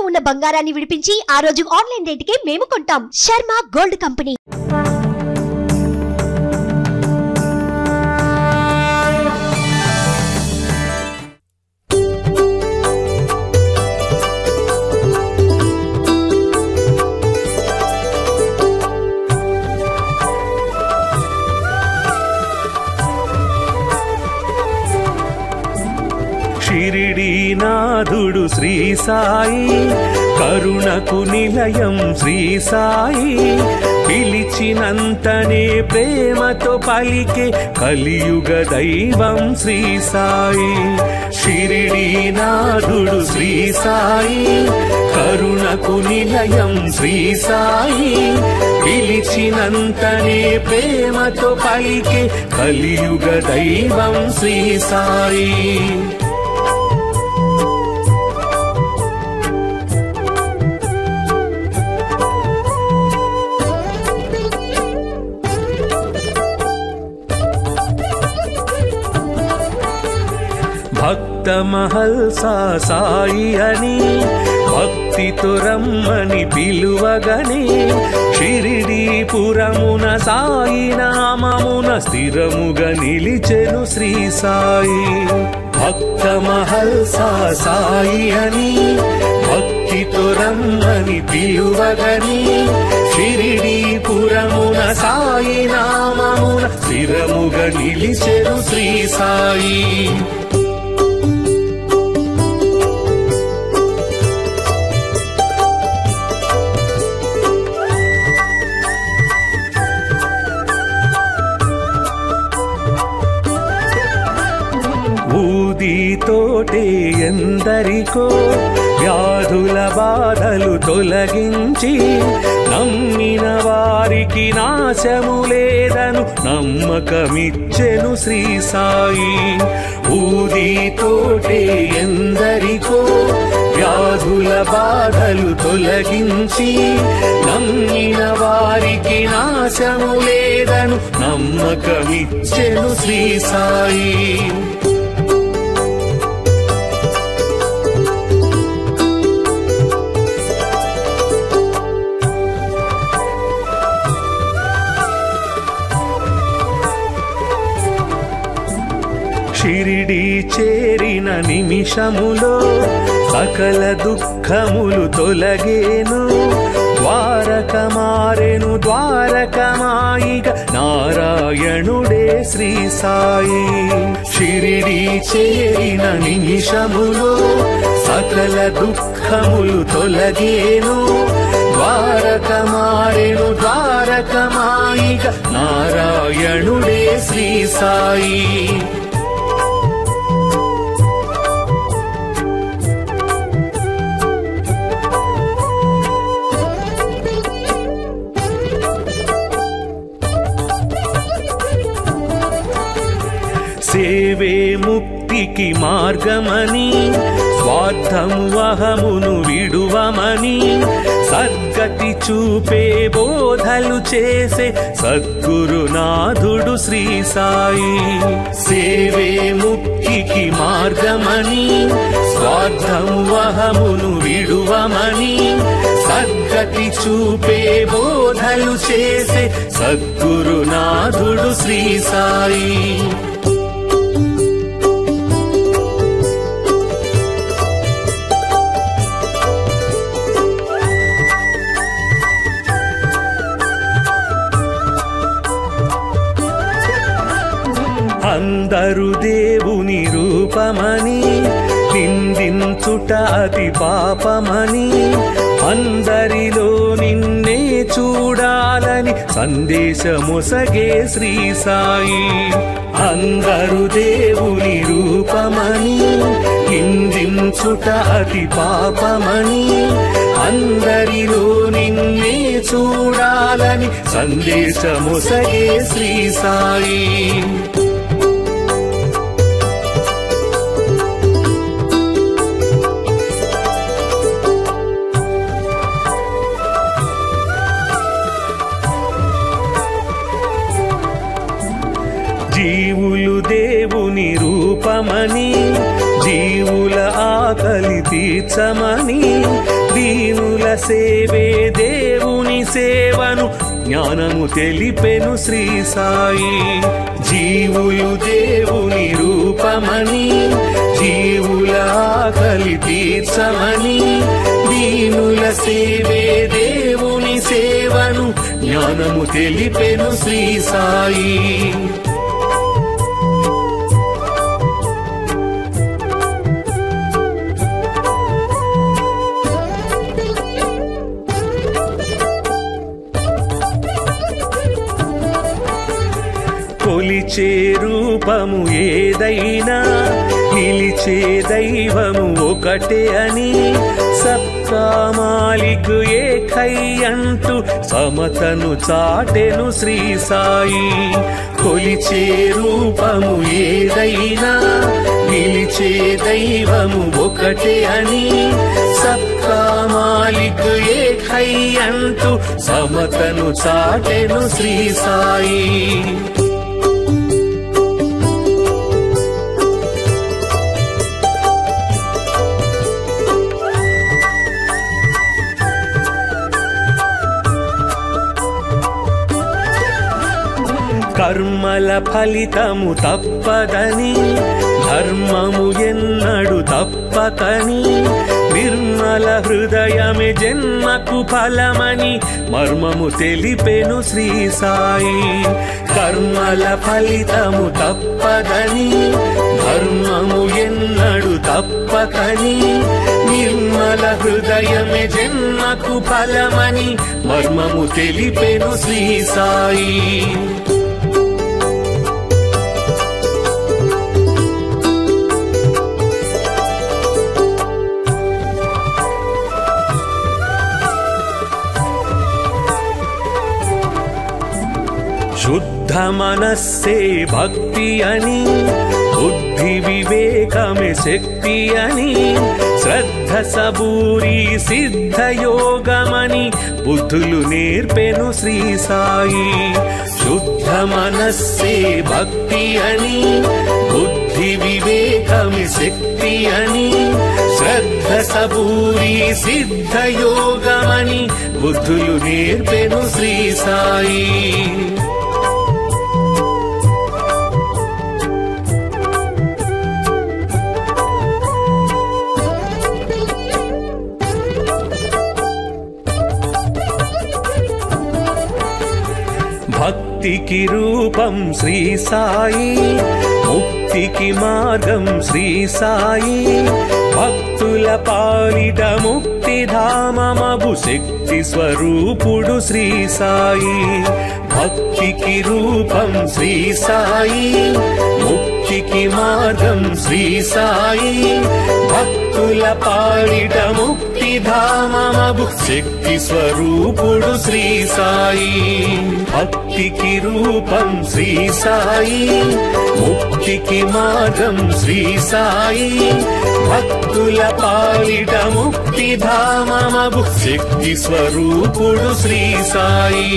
ఉన్న బంగారాన్ని విడిపించి ఆ రోజు ఆన్లైన్ రేటుకే మేము కొంటాం శర్మ గోల్డ్ కంపెనీ షిరిడీనాథుడు శ్రీ సాయి కరుణకు నిలయం శ్రీ సాయి పిలిచినంతనే ప్రేమతో పలికే కలియుగ దైవం శ్రీ సాయి షిరిడీనాథుడు శ్రీ సాయి కరుణకు నిలయం శ్రీ సాయి పిలిచినంతనే ప్రేమతో పలికే కలియుగ దైవం శ్రీ సాయి భక్త మహల్సా సాయి అని భక్తితో రమ్మని పిలువగని షిరిడీపురమున సాయి నామమున స్థిరముగా నిలిచెను శ్రీ సాయి భక్త మహల్సా సాయి అని భక్తితో రమ్మని పిలువగని షిరిడీపురమున సాయి నామమున స్థిరముగా నిలిచెను శ్రీ సాయి ఊదితోటే ఎందరికో వ్యాధుల బాధలు తొలగించి నమ్మిన వారికి నాశము లేదను నమ్మకమిచ్చెను శ్రీ సాయి ఊదితోటే ఎందరికో వ్యాధుల బాధలు తొలగించి నమ్మిన వారికి నాశము లేదను నమ్మకమిచ్చెను శ్రీ సాయి షిరిడి చేరిన నిమిషములో సకల దుఃఖములు తొలగేను ద్వారక మారెను ద్వారకమాయిగ నారాయణుడే శ్రీ సాయి షిరిడి చేరిన నిమిషములో సకల దుఃఖములు తొలగేను ద్వారక మారెను ద్వారకమాయిగ నారాయణుడే శ్రీ సాయి సేవే ముక్తికి మార్గమని స్వార్థము అహమును విడువమని సద్గతి చూపే బోధలు చేసే సద్గురునాథుడు శ్రీ సాయి సేవే ముక్తికి మార్గమని స్వార్థము అహమును విడువమని సద్గతి చూపే బోధలు చేసే సద్గురునాథుడు శ్రీ సాయి అందరు దేవుని రూపమని నిందించుట అతి పాపమని అందరిలో నిన్నే చూడాలని సందేశమొసగే శ్రీ సాయి అందరు దేవుని రూపమని నిందించుట అతి పాపమని అందరిలో నిన్నే చూడాలని సందేశమొసగే శ్రీ సాయి జీవులు దేవుని రూపమని జీవుల ఆకలి తీర్చమని దీనుల సేవే దేవుని సేవను జ్ఞానము తెలిపెను శ్రీ సాయి జీవులు దేవుని రూపమని జీవుల ఆకలి తీర్చమని దీనుల సేవే దేవుని సేవను జ్ఞానము తెలిపెను శ్రీ సాయి కొలిచే రూపము ఏదైనా నిలిచే దైవము ఒకటే అని సబ్కా మాలిక్ ఏకై అంటూ సమతను చాటెను శ్రీ సాయి కొలిచే రూపము ఏదైనా నిలిచే దైవము ఒకటే అని సబ్కా మాలిక్ ఏకై అంటూ సమతను చాటెను శ్రీ సాయి కర్మల ఫలితము తప్పదని ధర్మము ఎన్నడు తప్పకని నిర్మల హృదయమే జన్మకు ఫలమని మర్మము తెలిపెను శ్రీ సాయి కర్మల ఫలితము తప్పదని ధర్మము ఎన్నడు తప్పకని నిర్మల హృదయమే జన్మకు ఫలమని మర్మము తెలిపెను శ్రీ సాయి శుద్ధ మనస్సే భక్తి అని బుద్ధి వివేకమే శక్తి అని శ్రద్ధ సబూరి సిద్ధ యోగమని బుద్ధులు నేర్పెను శ్రీ సాయి శుద్ధ మనస్సే భక్తి అని బుద్ధి వివేకమే శక్తి అని శ్రద్ధ సబూరి సిద్ధ యోగమని బుద్ధులు నేర్పెను శ్రీ సాయి భక్తికి రూపం శ్రీ సాయి ముక్తికి మార్గం శ్రీ సాయి భక్తుల పాలిట ముక్తి ధామమగు శక్తి స్వరూపుడు శ్రీ సాయి భక్తికి రూపం శ్రీ సాయి ముక్తికి మార్గం శ్రీ సాయి భక్తుల పాలిట ముక్తి ధామమగు శక్తి స్వరూపుడు శ్రీ సాయి భక్తికి రూపం శ్రీ సాయి ముక్తికి మార్గం శ్రీ సాయి భక్తుల పాలిట ముక్తి ధామమగు శక్తి స్వరూపుడు శ్రీ సాయి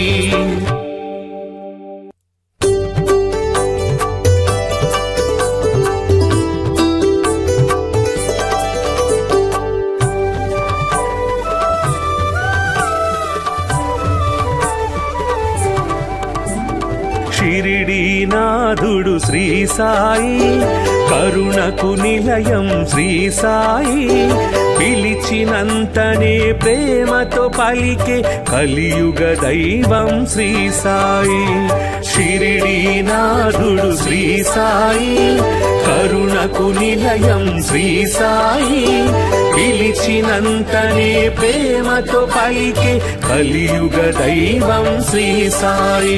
షిరిడీనాథుడు శ్రీ సాయి కరుణకు నిలయం శ్రీ సాయి పిలిచినంతనే ప్రేమతో పలికే కలియుగ దైవం శ్రీ సాయి షిరిడీనాథుడు శ్రీ సాయి కరుణకు నిలయం శ్రీ సాయి పిలిచినంతనే ప్రేమతో పలికే కలియుగ దైవం శ్రీ సాయి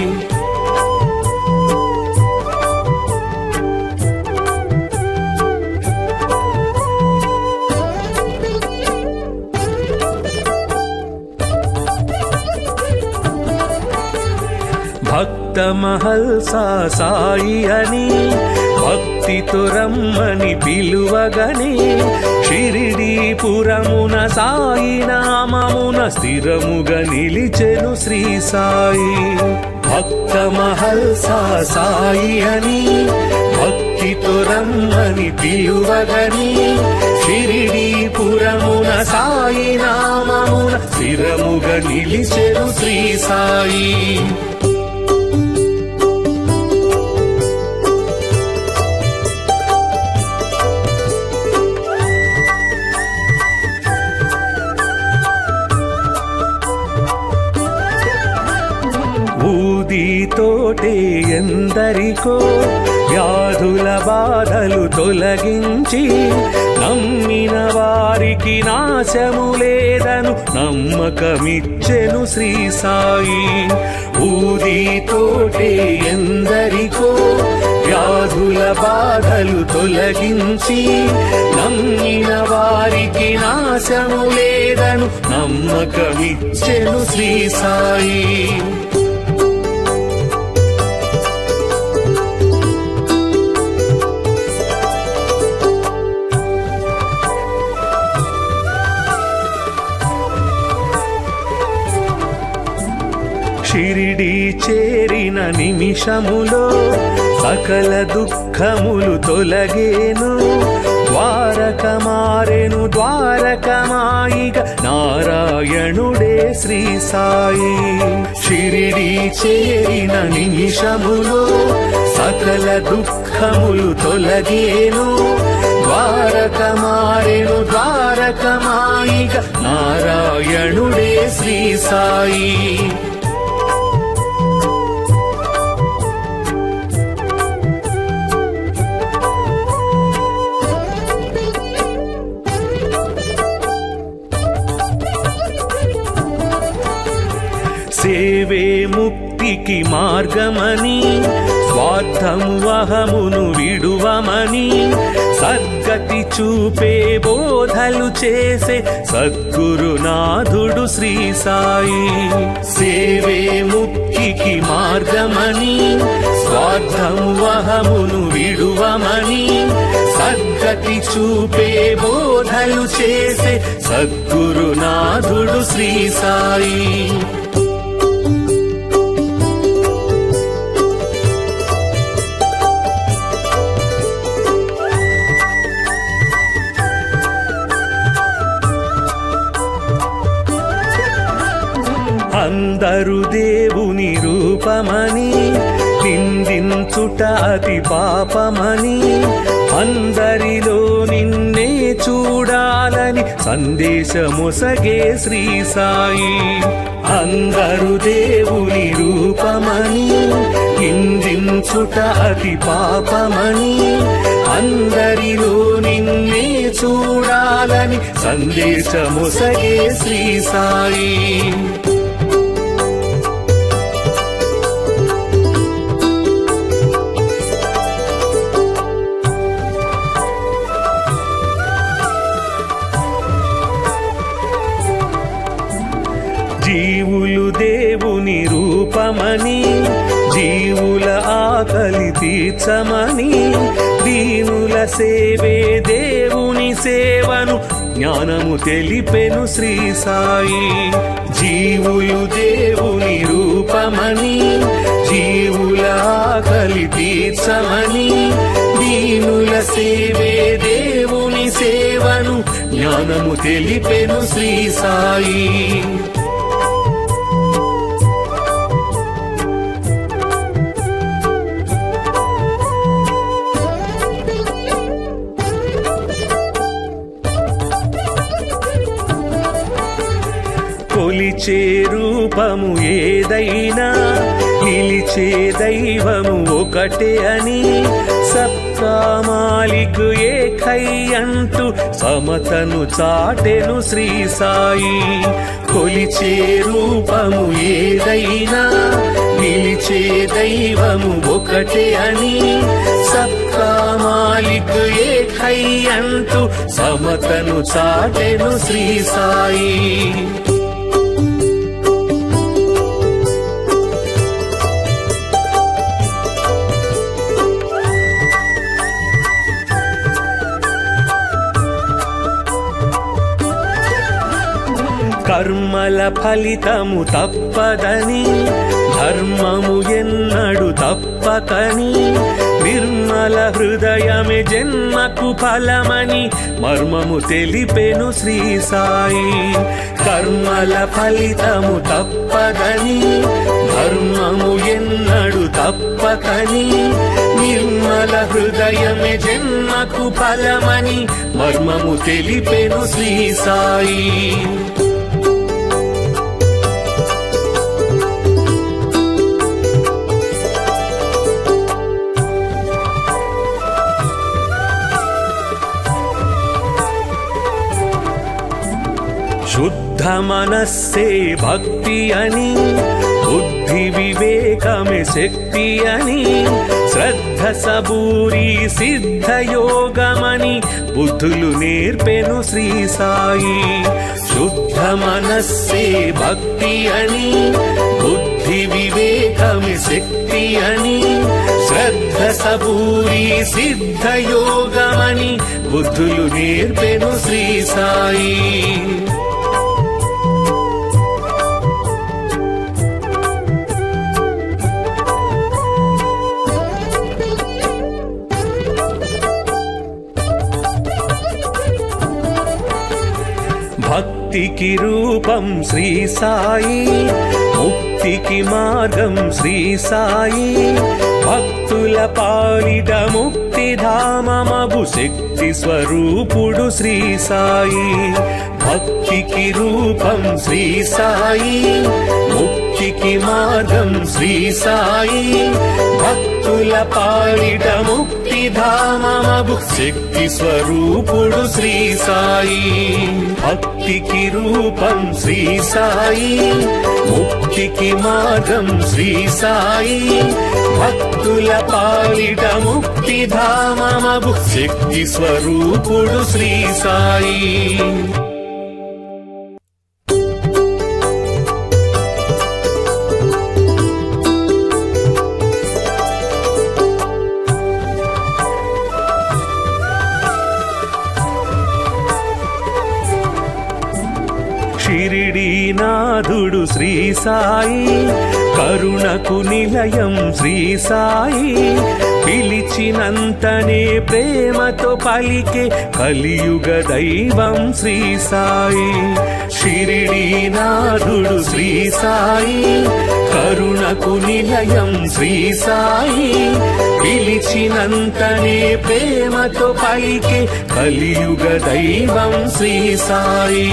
భక్త మహల్సా సాయి అని భక్తితో రమ్మని పిలువగని షిరిడీపురమున సాయి నామమున స్థిరముగా నిలిచెను శ్రీ సాయి భక్త మహల్సా సాయి అని భక్తితో రమ్మని పిలువగని షిరిడీపురమున సాయి స్థిరముగా నిలిచెను శ్రీ సాయి ఊదితోటే ఎందరికో వ్యాధుల బాధలు తొలగించి నమ్మిన వారికి నాశము లేదను నమ్మకమిచ్చెను శ్రీ సాయి ఊదితోటే ఎందరికో వ్యాధుల బాధలు తొలగించి నమ్మిన వారికి నాశము లేదను నమ్మకమిచ్చెను శ్రీ సాయి షిరిడి చేరిన నిమిషములో సకల దుఃఖములు తొలగేను ద్వారక మారెను ద్వారకమాయిగ నారాయణుడే శ్రీ సాయి షిరిడి చేరిన నిమిషములో సకల దుఃఖములు తొలగేను ద్వారక మారెను ద్వారకమాయిగ నారాయణుడే శ్రీ సాయి సేవే ముక్తికి మార్గమని స్వార్థము అహమును విడువమని సద్గతి చూపే బోధలు చేసే సద్గురునాథుడు శ్రీ సాయి సేవే ముక్తికి మార్గమని స్వార్థము అహమును విడువమని సద్గతి చూపే బోధలు చేసే సద్గురునాథుడు శ్రీ సాయి అందరు దేవుని రూపమని నిందించుట అతి పాపమని అందరిలో నిన్నే చూడాలని సందేశమొసగే శ్రీ సాయి అందరు దేవుని రూపమని నిందించుట అతి పాపమని అందరిలో నిన్నే చూడాలని సందేశమొసగే శ్రీ సాయి జీవులు దేవుని రూపమని జీవుల ఆకలి తీర్చమని దీనుల సేవే దేవుని సేవను జ్ఞానము తెలిపెను శ్రీ సాయి జీవులు దేవుని రూపమని జీవుల ఆకలి తీర్చమని దీనుల సేవే దేవుని సేవను జ్ఞానము తెలిపెను శ్రీ సాయి కొలిచే రూపము ఏదైనా నిలిచే దైవము ఒకటే అని సబ్కా మాలిక్ ఏకై అంటూ సమతను చాటెను శ్రీ సాయి కొలిచే రూపము ఏదైనా నిలిచే దైవము ఒకటే అని సబ్కా మాలిక్ ఏకై అంటూ సమతను చాటెను శ్రీ సాయి కర్మల ఫలితము తప్పదని ధర్మము ఎన్నడు తప్పకని నిర్మల హృదయమే జన్మకు ఫలమని మర్మము తెలిపెను శ్రీ సాయి కర్మల ఫలితము తప్పదని ధర్మము ఎన్నడు తప్పకని నిర్మల హృదయమే జన్మకు ఫలమని మర్మము తెలిపెను శ్రీ సాయి శుద్ధ మనస్సే భక్తి అని బుద్ధి వివేకమే శక్తి అని శ్రద్ధ సబూరి సిద్ధ యోగమని బుద్ధులు నేర్పెను శ్రీ సాయి శుద్ధ మనస్సే భక్తి అని బుద్ధి వివేకమే శక్తి అని శ్రద్ధ సబూరి సిద్ధ యోగమని బుద్ధులు నేర్పెను శ్రీ సాయి భక్తికి రూపం శ్రీ సాయి ముక్తికి మార్గం శ్రీ సాయి భక్తుల పాలిట ముక్తి ధామమగు శక్తి స్వరూపుడు శ్రీ సాయి భక్తికి రూపం శ్రీ సాయి ముక్తికి మార్గం శ్రీ సాయి భక్తుల పాలిట ముక్తి ధామమగు శక్తి స్వరూపుడు శ్రీ సాయి భక్తికి రూపం శ్రీ సాయి ముక్తికి మార్గం శ్రీ సాయి భక్తుల పాలిట ముక్తి ధామమగు శక్తి స్వరూపుడు శ్రీ సాయి షిరిడీనాథుడు శ్రీ సాయి కరుణకు నిలయం శ్రీ సాయి పిలిచినంతనే ప్రేమతో పలికే కలియుగ దైవం శ్రీ సాయి షిరిడీనాథుడు శ్రీ సాయి కరుణకు నిలయం శ్రీ సాయి పిలిచినంతనే ప్రేమతో పలికే కలియుగ దైవం శ్రీ సాయి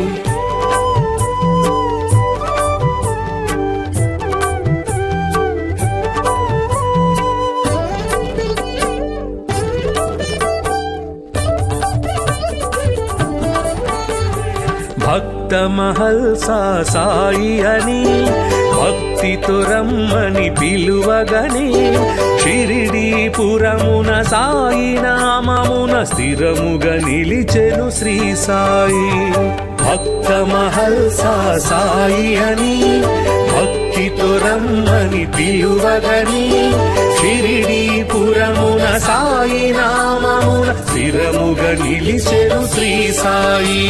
భక్త మహల్సా సాయి అని భక్తితో రమ్మని పిలువగని షిరిడీపురమున సాయి నామమున స్థిరముగా నిలిచెను శ్రీ సాయి భక్త మహల్సా సాయి అని భక్తితో రమ్మని పిలువగని షిరిడీపురమున సాయి నామమున స్థిరముగా నిలిచెను శ్రీ సాయి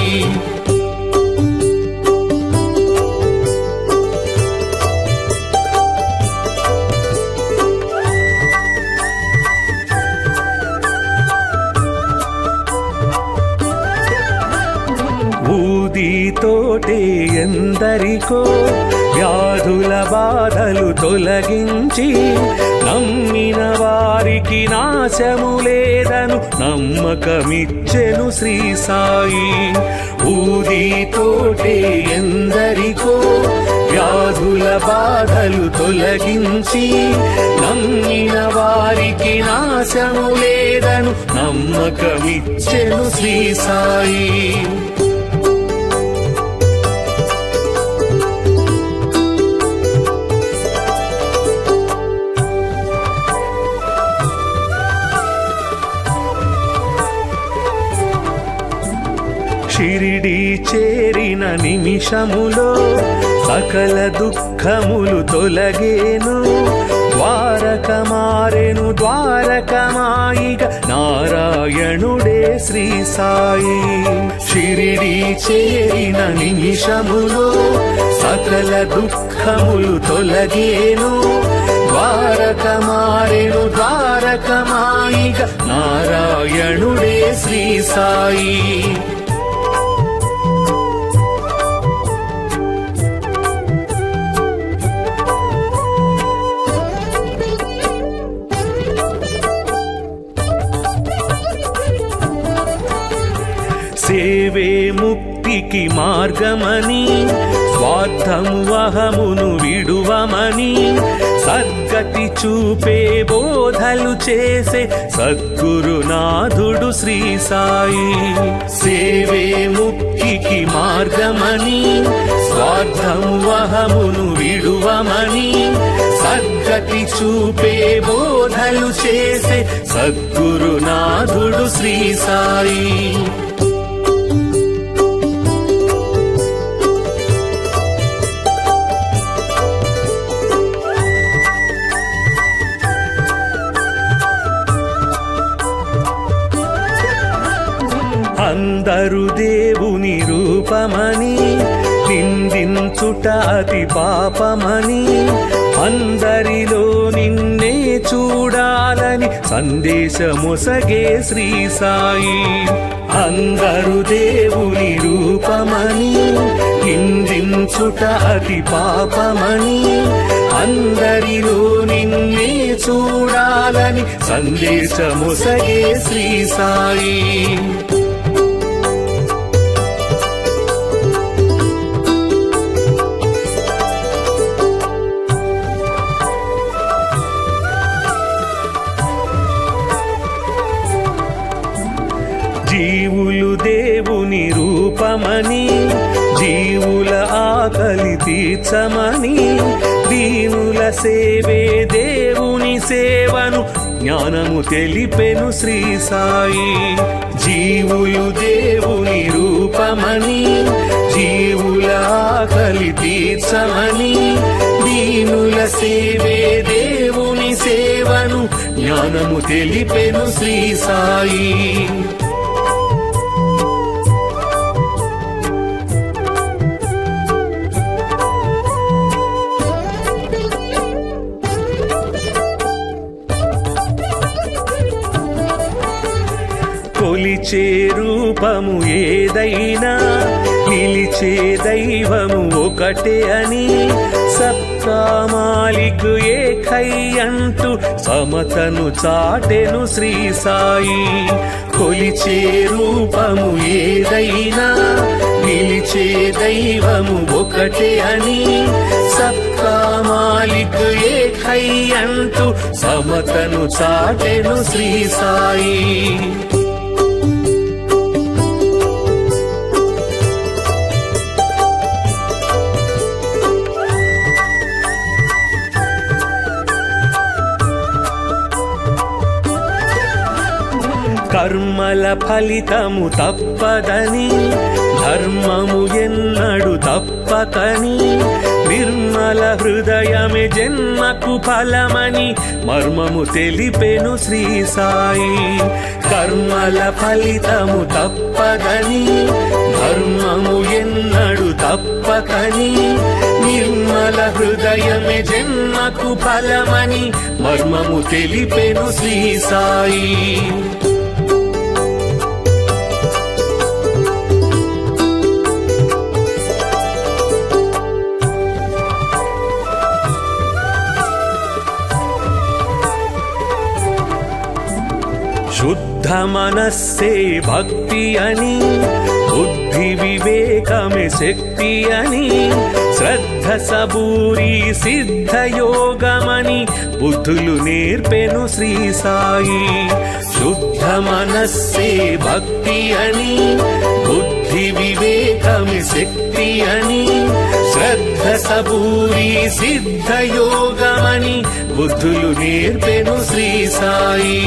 ఊదితోటే ఎందరికో వ్యాధుల బాధలు తొలగించి నమ్మిన వారికి నాశము లేదను నమ్మకమిచ్చెను శ్రీ సాయి ఊదితోటే ఎందరికో వ్యాధుల బాధలు తొలగించి నమ్మిన వారికి నాశము లేదను నమ్మకమిచ్చెను శ్రీ సాయి షిరిడి చేరిన నిమిషములో సకల దుఃఖములు తొలగేను ద్వారక మారెను ద్వారకమాయిగ నారాయణుడే శ్రీ సాయి షిరిడి చేరిన నిమిషములో సకల దుఃఖములు తొలగేను ద్వారక మారెను ద్వారకమాయిగ నారాయణుడే శ్రీ సాయి ముక్తికి మార్గమని స్వార్థము అహమును విడువమని సద్గతి చూపే బోధలు చేసే సద్గురునాథుడు శ్రీ సాయి సేవే ముక్తికి మార్గమని స్వార్థము అహమును విడువమని సద్గతి చూపే బోధలు చేసే సద్గురునాథుడు శ్రీ సాయి అందరు దేవుని రూపమని నిందించుట అతి పాపమని అందరిలో నిన్నే చూడాలని సందేశమొసగే శ్రీ సాయి అందరు దేవుని రూపమని నిందించుట అతి పాపమని అందరిలో నిన్నే చూడాలని సందేశమొసగే శ్రీ సాయి జీవులు దేవుని రూపమని జీవుల ఆకలి తీర్చమని దీనుల సేవే దేవుని సేవను జ్ఞానము తెలిపెను శ్రీ సాయి జీవులు దేవుని రూపమని జీవుల ఆకలి తీర్చమని దీనుల సేవే దేవుని సేవను జ్ఞానము తెలిపెను శ్రీ సాయి కొలిచే రూపము ఏదైనా నిలిచే దైవము ఒకటే అని సబ్కా మాలిక్ ఏకై అంటూ సమతను చాటెను శ్రీ సాయి కొలిచే రూపము ఏదైనా నిలిచే దైవము ఒకటే అని సబ్కా మాలిక్ ఏకై అంటూ సమతను చాటెను శ్రీ సాయి కర్మల ఫలితము తప్పదని ధర్మము ఎన్నడు తప్పకని నిర్మల హృదయమే జన్మకు ఫలమని మర్మము తెలిపెను శ్రీ సాయి కర్మల ఫలితము తప్పదని ధర్మము ఎన్నడు తప్పకని నిర్మల హృదయమే జన్మకు ఫలమని మర్మము తెలిపెను శ్రీ సాయి శుద్ధ మనస్సే భక్తి అని బుద్ధి వివేకమే శక్తి అని శ్రద్ధ సబూరి సిద్ధ యోగమని బుద్ధులు నేర్పెను శ్రీ సాయి శుద్ధ మనస్సే భక్తి అని బుద్ధి వివేకమే శక్తి అని శ్రద్ధ సబూరి సిద్ధ యోగమని బుద్ధులు నేర్పెను శ్రీ సాయి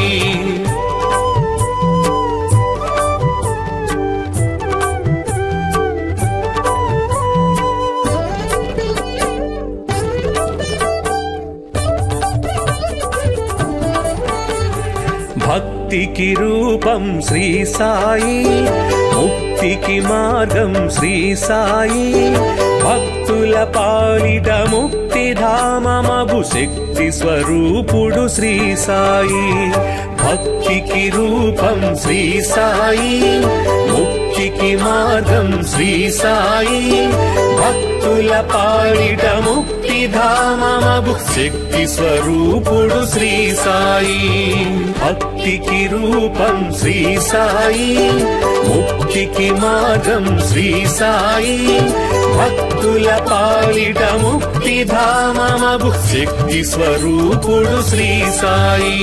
భక్తికి రూపం శ్రీ సాయి ముక్తికి మార్గం శ్రీ సాయి భక్తుల పాలిట ముక్తి ధామమగు శక్తి స్వరూపుడు శ్రీ సాయి భక్తికి రూపం శ్రీ సాయి ముక్తికి మార్గం శ్రీ సాయి భక్తుల పాలిట ముక్తిధామమగు శక్తి స్వరూపుడు శ్రీ సాయి భక్తికి రూపం శ్రీ సాయి ముక్తికి మార్గం శ్రీ సాయి భక్తుల పాలిట ముక్తిధామమగు శక్తి స్వరూపుడు శ్రీ సాయి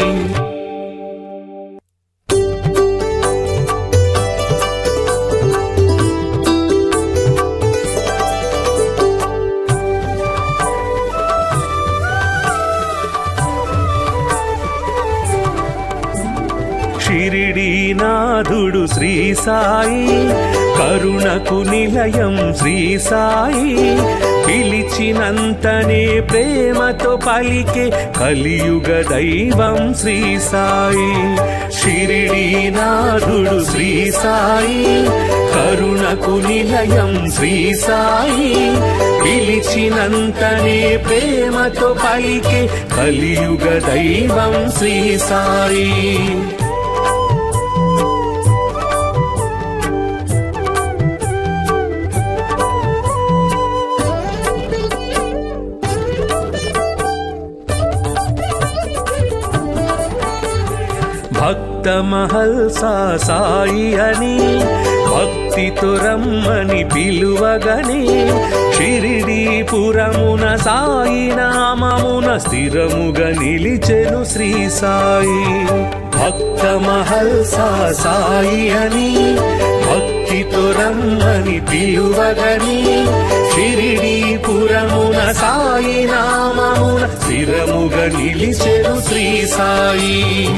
షిరిడీనాథుడు శ్రీ సాయి కరుణకు నిలయం శ్రీ సాయి పిలిచినంతనే ప్రేమతో పలికే కలియుగ దైవం శ్రీ సాయి షిరిడీనాథుడు శ్రీ సాయి కరుణకు నిలయం శ్రీ సాయి పిలిచినంతనే ప్రేమతో పలికే కలియుగ దైవం శ్రీ సాయి భక్త మహల్సా సాయి అని భక్తితో రమ్మని పిలువగని షిరిడీపురమున సాయి నామమున స్థిరముగా నిలిచెను శ్రీ సాయి భక్త మహల్సా సాయి అని భక్తితో రమ్మని పిలువగని షిరిడీపురమున సాయి నామమున స్థిరముగా నిలిచెను శ్రీ సాయి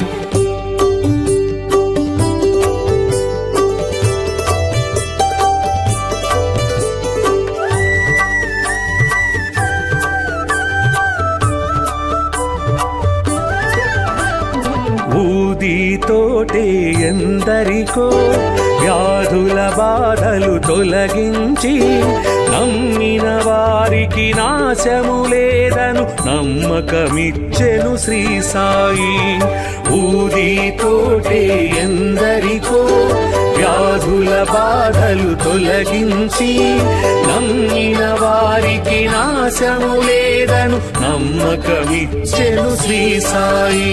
ఊదితోటే ఎందరికో వ్యాధుల బాధలు తొలగించి నమ్మిన వారికి నాశము లేదను నమ్మకమిచ్చెను శ్రీ సాయి ఊదితోటే ఎందరికో వ్యాధుల బాధలు తొలగించి నమ్మిన వారికి నాశము లేదను నమ్మకమిచ్చెను శ్రీ సాయి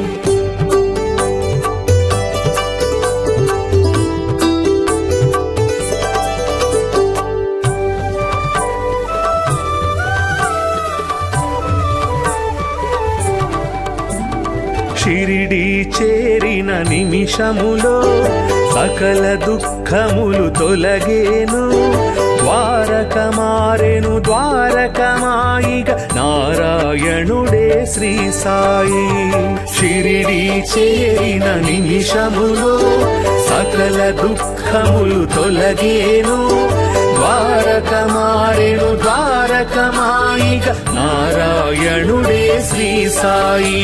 షిరిడి చేరిన నిమిషములో సకల దుఃఖములు తొలగేను ద్వారక మారెను ద్వారకమాయిగ నారాయణుడే శ్రీ సాయి షిరిడి చేరిన నిమిషములో సకల దుఃఖములు తొలగేను ద్వారక మారెను ద్వారకమాయిగ నారాయణుడే శ్రీ సాయి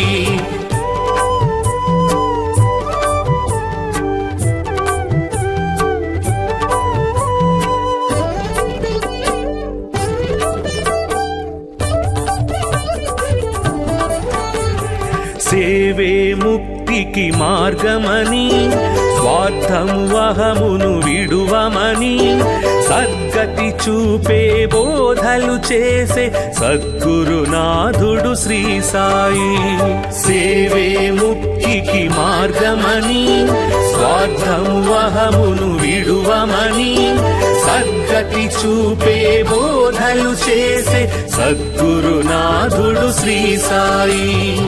సేవే ముక్తికి మార్గమని స్వార్థము అహమును విడువమని సద్గతి చూపే బోధలు చేసే సద్గురునాథుడు శ్రీ సాయి సేవే ముక్తికి మార్గమని స్వార్థము అహమును విడువమని సద్గతి చూపే బోధలు చేసే సద్గురునాథుడు శ్రీ సాయి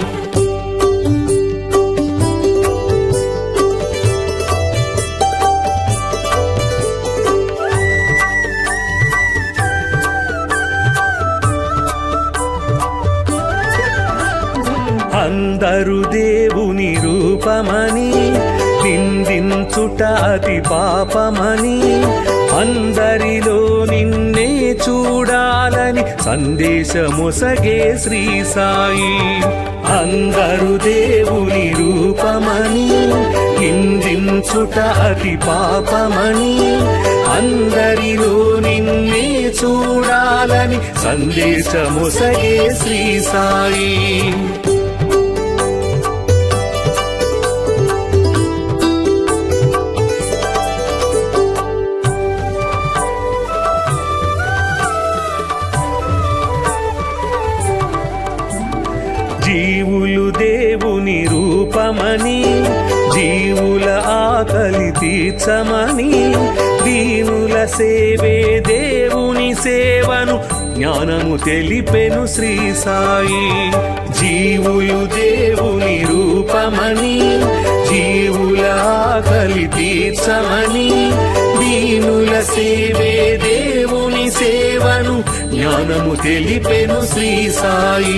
అందరు దేవుని రూపమని నిందించుట అతి పాపమని అందరిలో నిన్నే చూడాలని సందేశముసగే శ్రీ సాయి అందరు దేవుని రూపమని నిందించుట అతి పాపమని అందరిలో నిన్నే చూడాలని సందేశముసగే శ్రీ సాయి దేవుని రూపమని జీవుల ఆకలి తీర్చమని దీనుల సేవే దేవుని సేవను జ్ఞానము తెలిపెను శ్రీ సాయి జీవులు దేవుని రూపమని జీవుల ఆకలి తీర్చమని దీనుల సేవే దేవుని సేవను జ్ఞానము తెలిపెను శ్రీ సాయి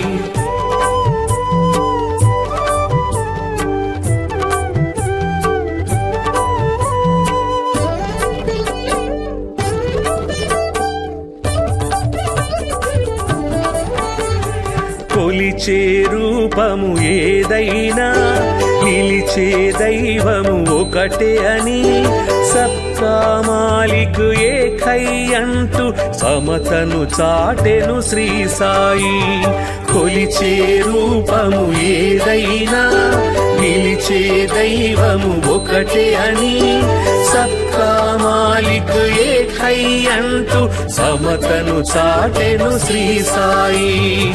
కొలిచే రూపము ఏదైనా నిలిచే దైవము ఒకటే అని సబ్కా మాలిక్ ఏకై అంటూ సమతను చాటెను శ్రీ సాయి కొలిచే రూపము ఏదైనా నిలిచే దైవము ఒకటే అని సబ్కా మాలిక్ ఏకై అంటూ సమతను చాటెను శ్రీ సాయి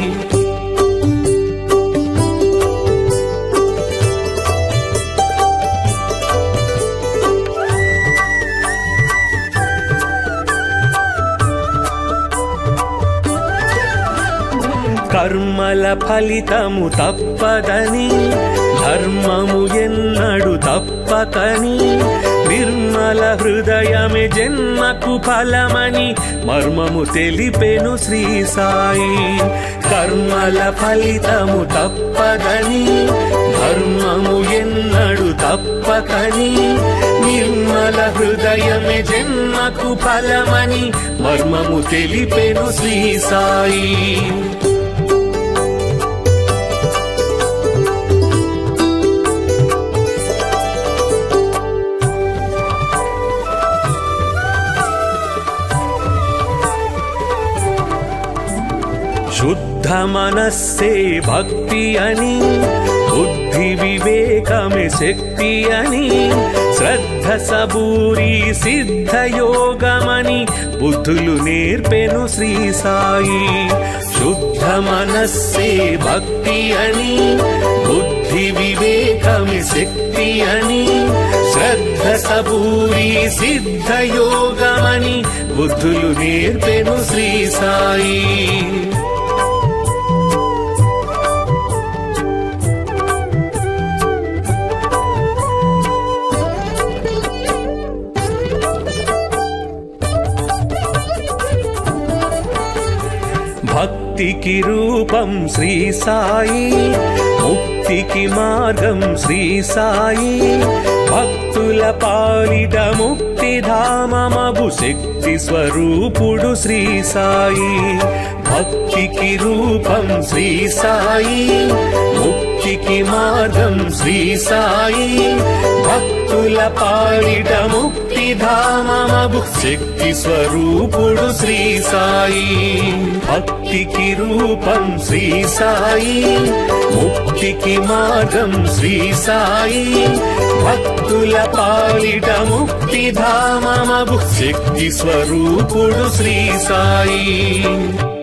కర్మల ఫలితము తప్పదని ధర్మము ఎన్నడు తప్పకని నిర్మల హృదయమే జన్మకు ఫలమని మర్మము తెలిపెను శ్రీ సాయి కర్మల ఫలితము తప్పదని ధర్మము ఎన్నడు తప్పకని నిర్మల హృదయమే జన్మకు ఫలమని మర్మము తెలిపెను శ్రీ సాయి శుద్ధ మనస్సే భక్తి అని బుద్ధి వివేకమే శక్తి అని శ్రద్ధ సబూరి సిద్ధ యోగమని బుద్ధులు నేర్పెను శ్రీ సాయి శుద్ధ మనస్సే భక్తి అని బుద్ధి వివేకమే శక్తి అని శ్రద్ధ సబూరి సిద్ధ యోగమని బుద్ధులు నేర్పెను శ్రీ సాయి భక్తికి రూపం శ్రీ సాయి ముక్తికి మార్గం శ్రీ సాయి భక్తుల పాలిట ముక్తి ధామమగు శక్తి స్వరూపుడు శ్రీ సాయి భక్తికి రూపం శ్రీ సాయి ముక్తికి మార్గం శ్రీ సాయి భక్తుల పాలిట ముక్తి ధామమగు శక్తి స్వరూపుడు శ్రీ సాయి భక్తికి రూపం శ్రీ సాయి ముక్తికి మార్గం శ్రీ సాయి భక్తుల పాలిట ముక్తి ధామమగు శక్తి స్వరూపుడు శ్రీ సాయి